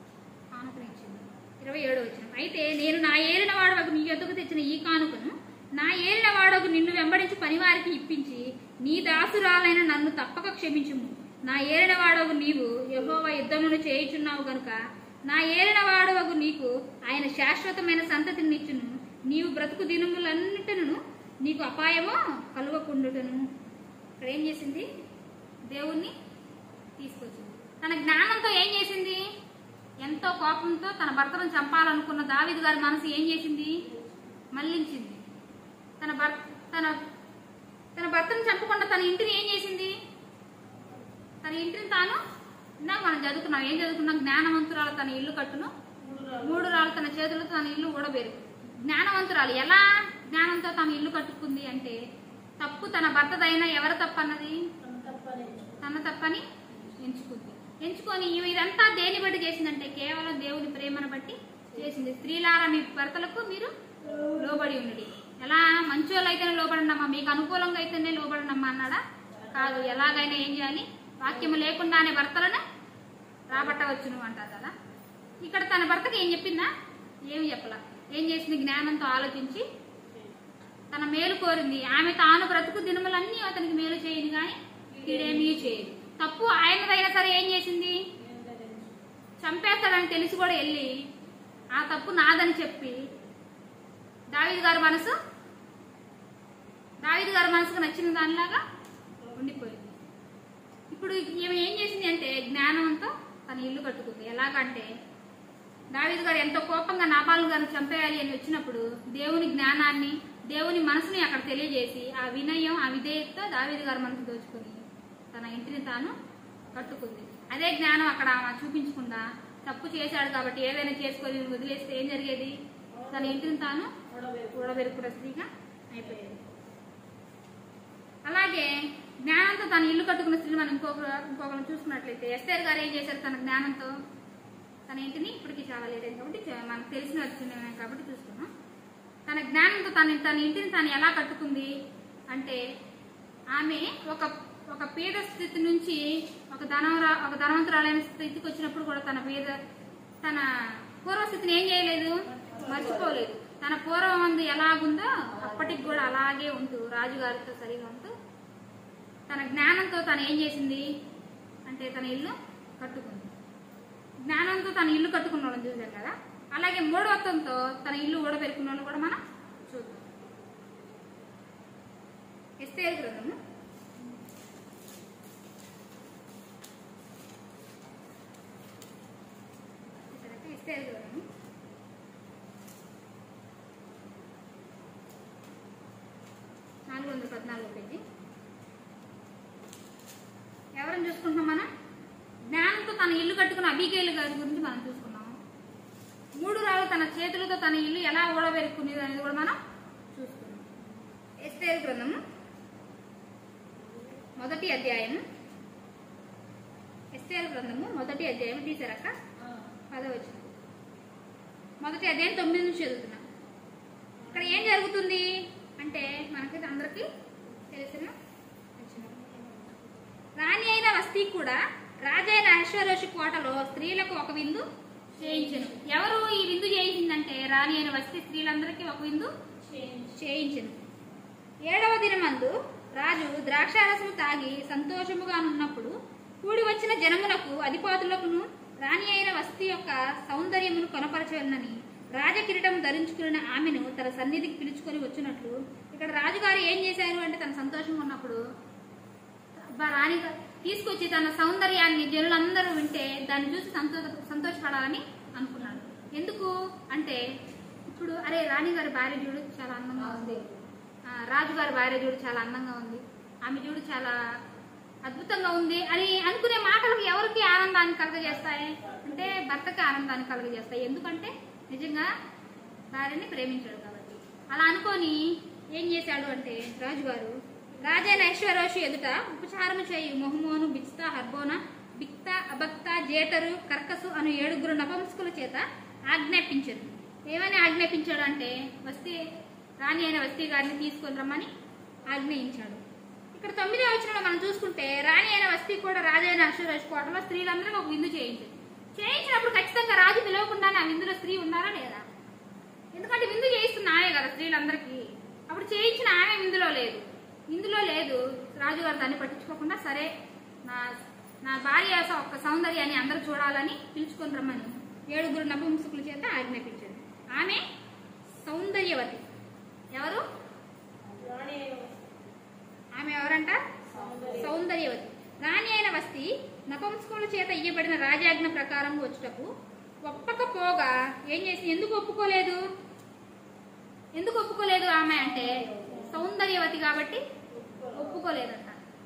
కానుకనిచ్చింది ఇరవై ఏడు వచ్చిన అయితే నేను నా ఏలిన వాడు నీ యొద్దకు తెచ్చిన ఈ కానుకను నా ఏలిన వాడకు నిన్ను వెంబడించి పనివారికి ఇప్పించి నీ దాసురాలైన నన్ను తప్పక క్షమించుము నా ఏలిన వాడవు నీవు యెహోవా యుద్ధమును చేయుచున్నావు గనుక నా ఏలిన వాడవగు నీకు ఆయన శాశ్వతమైన సంతతిని ఇచ్చును నీవు బ్రతుకు దినములన్నిటిను నీకు అపాయమో కలుగకుండుటను ఇక్కడ ఏం చేసింది దేవుణ్ణి తీసుకొచ్చింది తన జ్ఞానంతో ఏం చేసింది ఎంతో కోపంతో తన భర్తను చంపాలనుకున్న దావిదు గారి మనసు ఏం చేసింది మళ్లించింది తన భర్త తన తన భర్తను చంపకుండా తన ఇంటిని ఏం చేసింది తన ఇంటిని తాను ఇందాక మనం చదువుకున్నాం ఏం చదువుకున్నాం జ్ఞానవంతురాలు తన ఇల్లు కట్టును మూడు రాళ్ళు తన చేతులతో తన ఇల్లు ఊడబేరు జ్ఞానవంతురాలు ఎలా జ్ఞానంతో తన ఇల్లు కట్టుకుంది అంటే తప్పు తన భర్తదైనా ఎవరు తప్పన్నది తన తప్పని ఎంచుకుంది ఎంచుకొని ఈమె ఇదంతా దేని బట్టి చేసిందంటే కేవలం దేవుని ప్రేమను బట్టి చేసింది స్త్రీలారా మీ భర్తలకు మీరు లోబడి ఉన్నది ఎలా మంచోళ్ళు అయితేనే లోబడినమ్మా మీకు అనుకూలంగా అయితేనే లోబడినమ్మా అన్నాడా కాదు ఎలాగైనా ఏం చేయాలి వాక్యము లేకుండానే భర్తలను రాబట్టవచ్చును అంటారు కదా ఇక్కడ తన భర్తకి ఏం చెప్పిందా ఏమి చెప్పలా ఏం చేసింది జ్ఞానంతో ఆలోచించి తన మేలు కోరింది ఆమె తాను బ్రతుకు దినములన్నీ అతనికి మేలు చేయను కానీ కీడేమీ చేయదు తప్పు ఆయనదైనా సరే ఏం చేసింది చంపేస్తాడని తెలిసి కూడా వెళ్ళి ఆ తప్పు నాదని చెప్పి దావీదు గారి మనసు దావీదు గారి మనసుకు నచ్చిన దానిలాగా ఉండిపోయింది ఇప్పుడు ఈమె ఏం చేసింది అంటే జ్ఞానంతో తన ఇల్లు కట్టుకుంది ఎలాగంటే దావీదు గారు ఎంతో కోపంగా నాబాలు గారిని చంపేయాలి అని వచ్చినప్పుడు దేవుని జ్ఞానాన్ని దేవుని మనసుని అక్కడ తెలియజేసి ఆ వినయం ఆ విధేయతతో దావీదు గారి మనసు దోచుకొని తన ఇంటిని తాను కట్టుకుంది అదే జ్ఞానం అక్కడ ఆమె చూపించకుండా తప్పు చేశాడు కాబట్టి ఏదైనా చేసుకొని వదిలేస్తే ఏం జరిగేది తన ఇంటిని తాను కూడబెరుకున్న స్త్రీగా అయిపోయేది అలాగే జ్ఞానంతో తన ఇల్లు కట్టుకున్న స్త్రీని మనం ఇంకొక ఇంకొకరిని చూసుకున్నట్లయితే ఎస్ఆర్ గారు ఏం చేశారు తన జ్ఞానంతో తన ఇంటిని ఇప్పటికీ చాలా లేట్ అయింది కాబట్టి చ- మనకు తెలిసిన వచ్చిన కాబట్టి చూసుకున్నాం తన జ్ఞానంతో తన తన ఇంటిని తాను ఎలా కట్టుకుంది అంటే ఆమె ఒక ఒక పేద స్థితి నుంచి ఒక ధనవరా ఒక ధనవంతురాలైన స్థితికి వచ్చినప్పుడు కూడా తన పేద తన పూర్వస్థితిని ఏం చేయలేదు మర్చిపోలేదు తన పూర్వం అందు ఎలాగుందో అప్పటికి కూడా అలాగే ఉంటూ రాజుగారితో సరిగా ఉంటూ తన జ్ఞానంతో తను ఏం చేసింది అంటే తన ఇల్లు కట్టుకుంది జ్ఞానంతో తన ఇల్లు కట్టుకున్న వాళ్ళని చూసాం కదా అలాగే మూడవత్వంతో తన ఇల్లు ఊడబెరుకున్న వాళ్ళు కూడా మనం చూద్దాం ఎస్తేరు గ్రంథము ఇక్కడైతే ఎస్తేరు గ్రంథము నాలుగు వందల పద్నాలుగు పేజీ ఎవరిని చూసుకుంటున్నాం మనం జ్ఞానంతో తన ఇల్లు కట్టుకున్న అబికేలు గారి గురించి మనం చూసుకున్నాం మూడు రాళ్ళు తన చేతులతో తన ఇల్లు ఎలా ఊడబెరుక్కునేది అనేది కూడా మనం చూసుకున్నాం ఎస్తేరు గ్రంథము మొదటి అధ్యాయం ఎస్తేరు గ్రంథము మొదటి అధ్యాయం తీసారక్క పదవచ్చు మొదటి అధ్యాయం తొమ్మిది నుంచి చదువుతున్నాం ఇక్కడ ఏం జరుగుతుంది అంటే మనకి అందరికీ తెలిసిన వచనం. రాణి అయిన వస్తీ కూడా రాజైన అశ్వరోషి కోటలో స్త్రీలకు ఒక విందు చేయించను ఎవరు ఈ విందు చేయించిందంటే రాణి అయిన వస్తీ స్త్రీలందరికీ ఒక విందు చేయించను ఏడవ దినమందు రాజు ద్రాక్షారసము తాగి సంతోషముగా ఉన్నప్పుడు కూడి వచ్చిన జనమునకు అధిపతులకును రాణి అయిన వస్తీ యొక్క సౌందర్యమును కనపరచవలనని రాజకిరీటం ధరించుకున్న ఆమెను తన సన్నిధికి పిలుచుకొని వచ్చినట్లు ఇక్కడ రాజుగారు ఏం చేశారు అంటే తన సంతోషంగా ఉన్నప్పుడు అబ్బా రాణి గా- తీసుకొచ్చి తన సౌందర్యాన్ని జనులందరూ వింటే దాన్ని చూసి సంతోష సంతోషపడాలని అనుకున్నాడు ఎందుకు అంటే ఇప్పుడు అరే రాణి గారి భార్య చూడు చాలా అందంగా ఉంది ఆ, రాజుగారి భార్య చూడు చాలా అందంగా ఉంది ఆమె చూడు చాలా అద్భుతంగా ఉంది అని అనుకునే మాటలకు ఎవరికి ఆనందాన్ని కలగజేస్తాయి అంటే భర్తకి ఆనందాన్ని కలగజేస్తాయి ఎందుకంటే నిజంగా భార్యని ప్రేమించాడు కాబట్టి అలా అనుకొని ఏం చేశాడు అంటే రాజుగారు రాజైన ఐశ్వర్యోషి ఎదుట ఉపచారము చేయి మొహమోను బిక్త హర్బోన బిక్త అభక్త జేటరు కర్కసు అను ఏడుగురు నపంసకుల చేత ఆజ్ఞాపించారు ఏమని ఆజ్ఞాపించాడు అంటే వస్తీ రాణి అయిన వస్తీ గారిని తీసుకొని రమ్మని ఆజ్ఞయించాడు ఇక్కడ తొమ్మిదో వచనంలో మనం చూసుకుంటే రాణి అయిన వస్తీ కూడా రాజైన అశ్వరాజ్ కోటలో స్త్రీలందరికీ ఒక విందు చేయించింది చేయించినప్పుడు ఖచ్చితంగా రాజు పిలవకుండానే ఆ విందులో స్త్రీ ఉన్నారా లేదా ఎందుకంటే విందు చేయిస్తున్న ఆమె కదా స్త్రీలందరికీ అప్పుడు చేయించిన ఆమె ఇందులో లేదు ఇందులో లేదు రాజుగారు దాన్ని పట్టించుకోకుండా సరే నా నా భార్య స- ఒక్క సౌందర్యాన్ని అందరూ చూడాలని పిలుచుకొని రమ్మని ఏడుగురు నపుంసకుల చేత ఆజ్ఞాపించాడు ఆమె సౌందర్యవతి ఎవరు ఆమె ఎవరంట సౌందర్యవతి రాణి అయిన వస్తి నపుంసకుల చేత ఇయ్యబడిన రాజాజ్ఞ ప్రకారం వచ్చుటకు ఒప్పకపోగా ఏం చేసి ఎందుకు ఒప్పుకోలేదు ఎందుకు ఒప్పుకోలేదు ఆమె అంటే సౌందర్యవతి కాబట్టి ఒప్పుకోలేదంట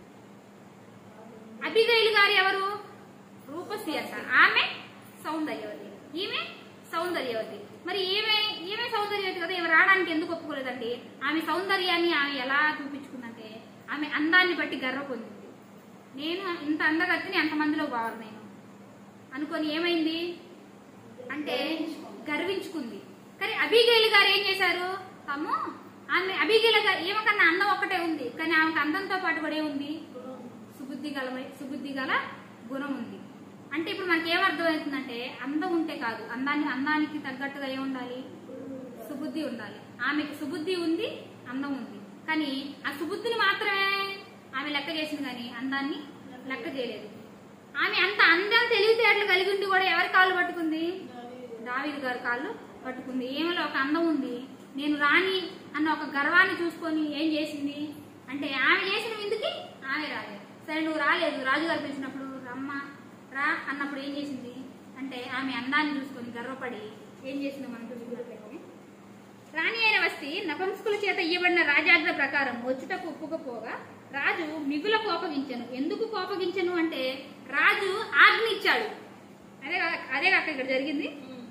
అబిగైలు గారు ఎవరు రూపశ్రీ అంట ఆమె సౌందర్యవతి ఈమె సౌందర్యవతి మరి ఈమె ఈమె సౌందర్యవతి కదా ఈమె రావడానికి ఎందుకు ఒప్పుకోలేదండి ఆమె సౌందర్యాన్ని ఆమె ఎలా చూపించుకుందంటే ఆమె అందాన్ని బట్టి గర్వ పొందింది నేను ఇంత అందగత్తిని అంతమందిలో బావాలి నేను అనుకొని ఏమైంది అంటే గర్వించుకుంది కానీ అబిగేలు గారు ఏం చేశారు తాము ఆమె అబిగేల గారు ఈమె కన్నా అందం ఒక్కటే ఉంది కానీ ఆమెకు అందంతో పాటు కూడా ఉంది సుబుద్ధి గల సుబుద్ధి గల గుణం ఉంది అంటే ఇప్పుడు మనకి ఏమర్థమవుతుందంటే అందం ఉంటే కాదు అందాన్ని అందానికి తగ్గట్టుగా ఏం ఉండాలి సుబుద్ధి ఉండాలి ఆమెకి సుబుద్ధి ఉంది అందం ఉంది కానీ ఆ సుబుద్ధిని మాత్రమే ఆమె లెక్క చేసింది కానీ అందాన్ని లెక్క చేయలేదు ఆమె అంత అందం తెలివితేటలు కలిగి ఉండి కూడా ఎవరి కాళ్ళు పట్టుకుంది దావీదు గారి కాళ్ళు పట్టుకుంది ఏమలో ఒక అందం ఉంది నేను రాణి అన్న ఒక గర్వాన్ని చూసుకొని ఏం చేసింది అంటే ఆమె చేసిన విందుకి ఆమె రాలేదు సరే నువ్వు రాలేదు రాజుగారు పిలిచినప్పుడు రమ్మ రా అన్నప్పుడు ఏం చేసింది అంటే ఆమె అందాన్ని చూసుకొని గర్వపడి ఏం చేసిందో మనం చూసుకున్నట్లయితే రాణి అయిన వస్తి నపంసకుల చేత ఇయ్యబడిన రాజాజ్ఞ ప్రకారం వచ్చుటకు ఒప్పుకపోగా రాజు మిగుల కోపగించను ఎందుకు కోపగించను అంటే రాజు ఆజ్ఞ ఇచ్చాడు అదే కా- అదే కాక ఇక్కడ జరిగింది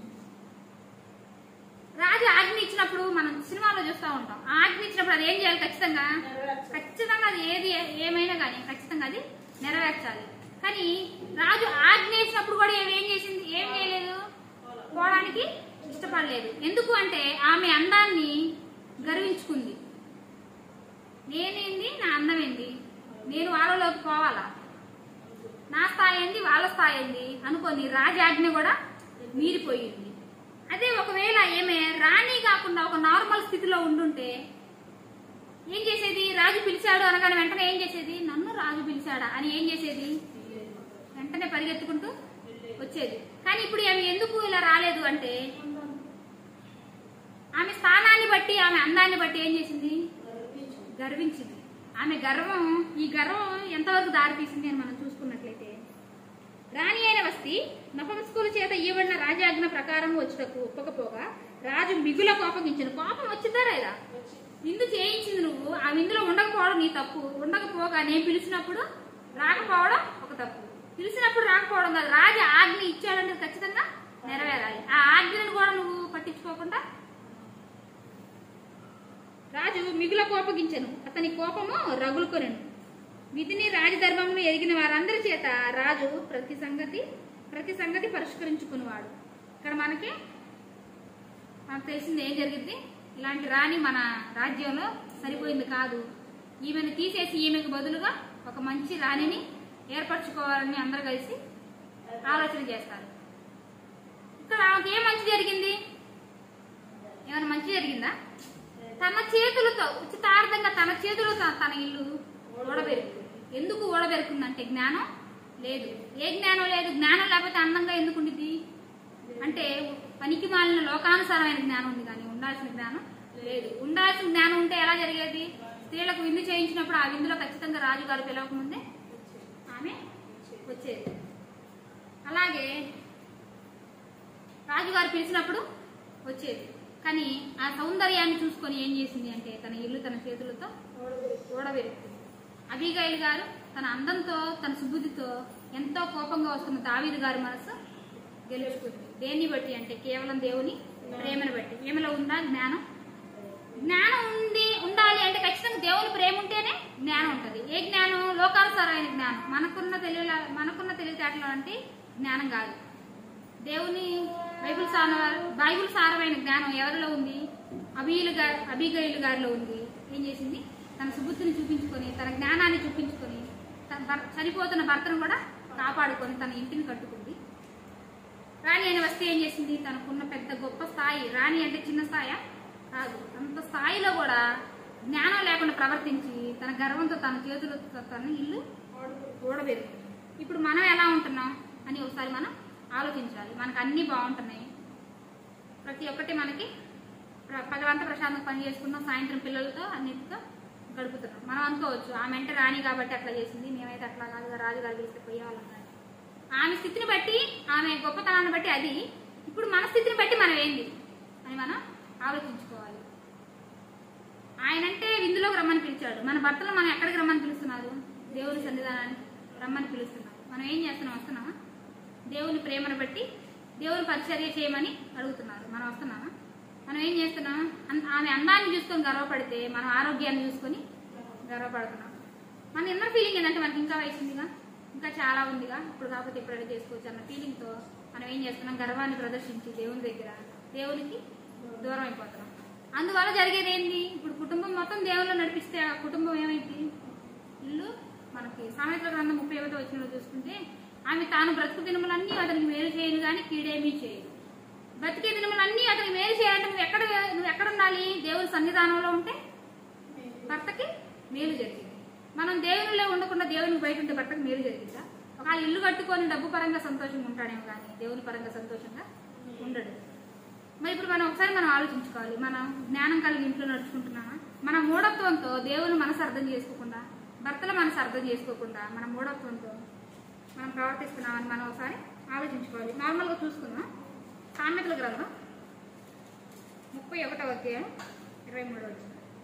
రాజు ఆజ్ఞ ఇచ్చినప్పుడు మనం సినిమాలో చూస్తూ ఉంటాం ఆ ఆజ్ఞ ఇచ్చినప్పుడు అది ఏం చేయాలి ఖచ్చితంగా ఖచ్చితంగా అది ఏది ఏమైనా కానీ ఖచ్చితంగా అది నెరవేర్చాలి కానీ రాజు ఆజ్ఞ వేసినప్పుడు కూడా ఏం ఏం చేసింది ఏం చేయలేదు పోవడానికి ఇష్టపడలేదు ఎందుకు అంటే ఆమె అందాన్ని గర్వించుకుంది నేనేంది నా అందం ఏంది నేను వాళ్ళలోకి పోవాలా నా స్థాయి ఏంది వాళ్ళ స్థాయి ఏంది అనుకొని రాజాజ్ఞ కూడా మీరిపోయింది అదే ఒకవేళ ఏమే రాణి కాకుండా ఒక నార్మల్ స్థితిలో ఉండుంటే ఏం చేసేది రాజు పిలిచాడు అనగానే వెంటనే ఏం చేసేది నన్ను రాజు పిలిచాడా అని ఏం చేసేది వెంటనే పరిగెత్తుకుంటూ వచ్చేది కానీ ఇప్పుడు ఆమె ఎందుకు ఇలా రాలేదు అంటే ఆమె స్థానాన్ని బట్టి ఆమె అందాన్ని బట్టి ఏం చేసింది గర్వించింది ఆమె గర్వం ఈ గర్వం ఎంతవరకు దారితీసింది అని మనం చూసుకున్నట్లయితే రాణి అయిన వస్తి నపంసకుల చేత ఇవ్వబడిన రాజాజ్ఞ ప్రకారం వచ్చుటకు ఒప్పకపోగా రాజు మిగుల కోపగించను కోపం వచ్చిందా లేదా విందు చేయించింది నువ్వు ఆ విందులో ఉండకపోవడం నీ తప్పు ఉండకపోగా నేను పిలిచినప్పుడు రాకపోవడం ఒక తప్పు పిలిచినప్పుడు రాకపోవడం కాదు రాజు ఆజ్ఞ ఇచ్చాడంటే ఖచ్చితంగా నెరవేరాలి ఆ ఆజ్ఞను కూడా నువ్వు పట్టించుకోకుండా రాజు మిగుల కోపగించను అతని కోపము రగులుకొనెను విధిని రాజధర్మమును ఎరిగిన వారందరి చేత రాజు ప్రతి సంగతి ప్రతి సంగతి పరిష్కరించుకునేవాడు ఇక్కడ మనకి మనకు తెలిసింది ఏం జరిగింది ఇలాంటి రాణి మన రాజ్యంలో సరిపోయింది కాదు ఈమెను తీసేసి ఈమెకు బదులుగా ఒక మంచి రాణిని ఏర్పరచుకోవాలని అందరూ కలిసి ఆలోచన చేస్తారు ఇక్కడ ఆమెకి ఏం మంచి జరిగింది ఏమైనా మంచి జరిగిందా తన చేతులతో ఉచితార్థంగా తన చేతులతో తన ఇల్లు ఓడబెరుకుంది ఎందుకు ఓడబెరుకుందంటే జ్ఞానం లేదు ఏ జ్ఞానం లేదు జ్ఞానం లేకపోతే అందంగా ఎందుకు ఉండిద్ది అంటే పనికి మాలిన లోకానుసారమైన జ్ఞానం ఉంది కానీ ఉండాల్సిన జ్ఞానం లేదు ఉండాల్సిన జ్ఞానం ఉంటే ఎలా జరిగేది స్త్రీలకు విందు చేయించినప్పుడు ఆ విందులో ఖచ్చితంగా రాజుగారు పిలవకముందే ఆమె వచ్చేది అలాగే రాజుగారు పిలిచినప్పుడు వచ్చేది కానీ ఆ సౌందర్యాన్ని చూసుకొని ఏం చేసింది అంటే తన ఇల్లు తన చేతులతో ఓడబెరుకుంది అబీగాయిల్ గారు తన అందంతో తన సుబుద్ధితో ఎంతో కోపంగా వస్తున్న దావీదు గారి మనసు గెలుచుకుంది దేన్ని బట్టి అంటే కేవలం దేవుని ప్రేమను బట్టి ఈమెలో ఉందా జ్ఞానం జ్ఞానం ఉంది ఉండాలి అంటే ఖచ్చితంగా దేవుని ప్రేమ ఉంటేనే జ్ఞానం ఉంటుంది ఏ జ్ఞానం లోకానుసారమైన జ్ఞానం మనకున్న తెలివి మనకున్న తెలివితేటలు అంటే జ్ఞానం కాదు దేవుని బైబిల్ సార బైబిల్ సారమైన జ్ఞానం ఎవరిలో ఉంది అబీలు గారి అబీగయులు గారిలో ఉంది ఏం చేసింది తన సుబుద్ధిని చూపించుకొని తన జ్ఞానాన్ని చూపించుకొని తన భర్- చనిపోతున్న భర్తను కూడా కాపాడుకొని తన ఇంటిని కట్టుకుంది రాణి అయిన వస్తే ఏం చేసింది తనకున్న పెద్ద గొప్ప స్థాయి రాణి అంటే చిన్న స్థాయా కాదు అంత స్థాయిలో కూడా జ్ఞానం లేకుండా ప్రవర్తించి తన గర్వంతో తన చేతులతో తన ఇల్లు ఊడబెరుగు ఇప్పుడు మనం ఎలా ఉంటున్నాం అని ఒకసారి మనం ఆలోచించాలి మనకు అన్నీ బాగుంటున్నాయి ప్రతి ఒక్కటి మనకి ప్ర- పగలంతా ప్రశాంతంగా పని చేసుకుందాం సాయంత్రం పిల్లలతో అన్నిటితో గడుపుతున్నాం మనం అనుకోవచ్చు ఆమె అంటే రాణి కాబట్టి అట్లా చేసింది మేమైతే అట్లా కాదు రాజుగారు పిలిస్తే పోయేవాళ్ళం కాదు ఆమె స్థితిని బట్టి ఆమె గొప్పతనాన్ని బట్టి అది ఇప్పుడు మన స్థితిని బట్టి మనం ఏంది అని మనం ఆలోచించుకోవాలి ఆయన అంటే విందులోకి రమ్మని పిలిచాడు మన భర్తలు మనం ఎక్కడికి రమ్మని పిలుస్తున్నారు దేవుని సన్నిధానానికి రమ్మని పిలుస్తున్నారు మనం ఏం చేస్తున్నాం వస్తున్నామా దేవుని ప్రేమను బట్టి దేవుని పరిచర్య చేయమని అడుగుతున్నారు మనం వస్తున్నామా మనం ఏం చేస్తున్నాం అన్- ఆమె అందాన్ని చూసుకొని గర్వపడితే మనం ఆరోగ్యాన్ని చూసుకొని గర్వపడుతున్నాం మన ఇన్నర్ ఫీలింగ్ ఏంటంటే మనకి ఇంకా వయసు ఉందిగా ఇంకా చాలా ఉందిగా ఇప్పుడు కాకపోతే ఎప్పుడైనా చేసుకోవచ్చు అన్న ఫీలింగ్తో మనం ఏం చేస్తున్నాం గర్వాన్ని ప్రదర్శించి దేవుని దగ్గర దేవునికి దూరం అయిపోతున్నాం అందువల్ల జరిగేది ఏంది ఇప్పుడు కుటుంబం మొత్తం దేవుళ్ళు నడిపిస్తే ఆ కుటుంబం ఏమైంది ఇల్లు మనకి సామెతల గ్రంథం ముప్పై ఒకటో వచ్చిన చూసుకుంటే ఆమె తాను బ్రతుకు దినములన్నీ అతనికి మేలు చేయను కానీ కీడేమీ చేయదు బ్రతికే దినములన్నీ అతనికి మేలు చేయాలంటే నువ్వు ఎక్కడ నువ్వు ఎక్కడ ఉండాలి దేవుని సన్నిధానంలో ఉంటే భర్తకి మేలు జరిగింది మనం దేవునిలో ఉండకుండా దేవునికి బయట ఉంటే భర్తకి మేలు జరిగిందా ఒకవేళ ఇల్లు కట్టుకొని డబ్బు పరంగా సంతోషంగా ఉంటాడేమో కానీ దేవుని పరంగా సంతోషంగా ఉండడు మరి ఇప్పుడు మనం ఒకసారి మనం ఆలోచించుకోవాలి మనం జ్ఞానం కలిగి ఇంట్లో నడుచుకుంటున్నామా మన మూఢత్వంతో దేవుని మనసు అర్థం చేసుకోకుండా భర్తల మనసు అర్థం చేసుకోకుండా మన మూఢత్వంతో మనం ప్రవర్తిస్తున్నామని మనం ఒకసారి ఆలోచించుకోవాలి నార్మల్గా చూసుకుందాం సామెతల గ్రంథం ముప్పై ఒకటవ అధ్యాయం ఇరవై మూడవ వచనం.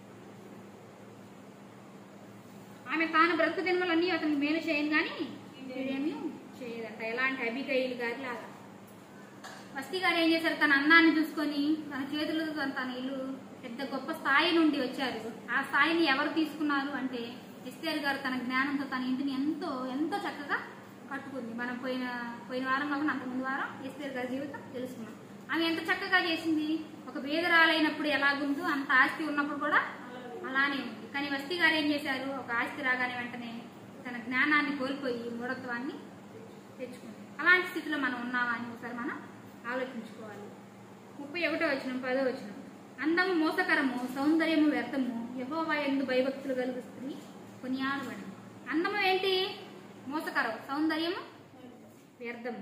ఆమె తాను బ్రతుకు దినములన్నీ అతనికి మేలు చేయను కానీ కీడేమీ చేయదంట ఎలాంటి అభిగయులు గారి లాగా వస్తీ గారు ఏం చేశారు తన అన్నాన్ని చూసుకొని తన చేతులతో తన తన ఇల్లు పెద్ద గొప్ప స్థాయి నుండి వచ్చారు ఆ స్థాయిని ఎవరు తీసుకున్నారు అంటే ఎస్తేర్ గారు తన జ్ఞానంతో తన ఇంటిని ఎంతో ఎంతో చక్కగా కట్టుకుంది మనం పోయిన పోయిన వారం కాకుండా అంతకుముందు వారం ఎస్తేర్ గారి జీవితం తెలుసుకున్నాం ఆమె ఎంత చక్కగా చేసింది ఒక బేదరాలైనప్పుడు ఎలాగుందో అంత ఆస్తి ఉన్నప్పుడు కూడా అలానే ఉంది కానీ వస్తీ గారు ఏం చేశారు ఒక ఆస్తి రాగానే వెంటనే తన జ్ఞానాన్ని కోల్పోయి మూఢత్వాన్ని తెచ్చుకుంది అలాంటి స్థితిలో మనం ఉన్నామా అని ఒకసారి మనం ఆలోచించుకోవాలి ముప్పై ఒకటో వచ్చిన పదో వచ్చిన అందము మోసకరము సౌందర్యము వ్యర్థము యహోవా ఎందు భయభక్తులు కలుగు స్త్రీ కొనియాడబడి అందము ఏంటి మోసకరం సౌందర్యము వ్యర్థము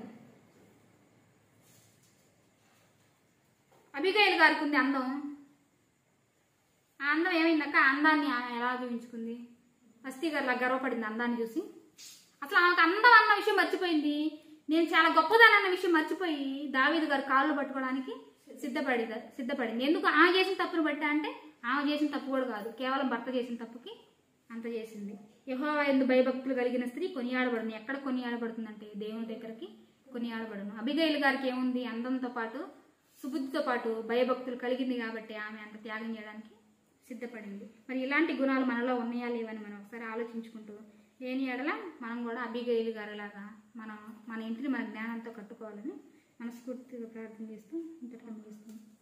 అభిగైలు గారికి ఉంది అందం ఆ అందం ఏమైందక్క ఆ అందాన్ని ఆమె ఎలా చూపించుకుంది వస్తీ గారిలా గర్వపడింది అందాన్ని చూసి అసలు ఆమెకు అందం అన్న విషయం మర్చిపోయింది నేను చాలా గొప్పదాని అన్న విషయం మర్చిపోయి దావీదు గారు కాళ్ళు పట్టుకోవడానికి సిద్ధపడి సిద్ధపడింది ఎందుకు ఆమె చేసిన తప్పును బట్టి అంటే ఆమె చేసిన తప్పు కూడా కాదు కేవలం భర్త చేసిన తప్పుకి అంత చేసింది యహోవా ఎందు భయభక్తులు కలిగిన స్త్రీ కొనియాడబడును ఎక్కడ కొనియాడబడుతుందంటే దేవుని దగ్గరికి కొనియాడబడును అభిగైలు గారికి ఏముంది అందంతో పాటు సుబుద్ధితో పాటు భయభక్తులు కలిగింది కాబట్టి ఆమె అంత త్యాగం చేయడానికి సిద్ధపడింది మరి ఇలాంటి గుణాలు మనలో ఉన్నాయా లేవని మనం ఒకసారి ఆలోచించుకుంటూ లేని ఎడల మనం కూడా అభిగైలు గారిలాగా మనం మన ఇంటిని మన జ్ఞానంతో కట్టుకోవాలని మనస్ఫూర్తిగా ప్రార్థన చేస్తూ ఇంతటితో ముగిస్తున్నాం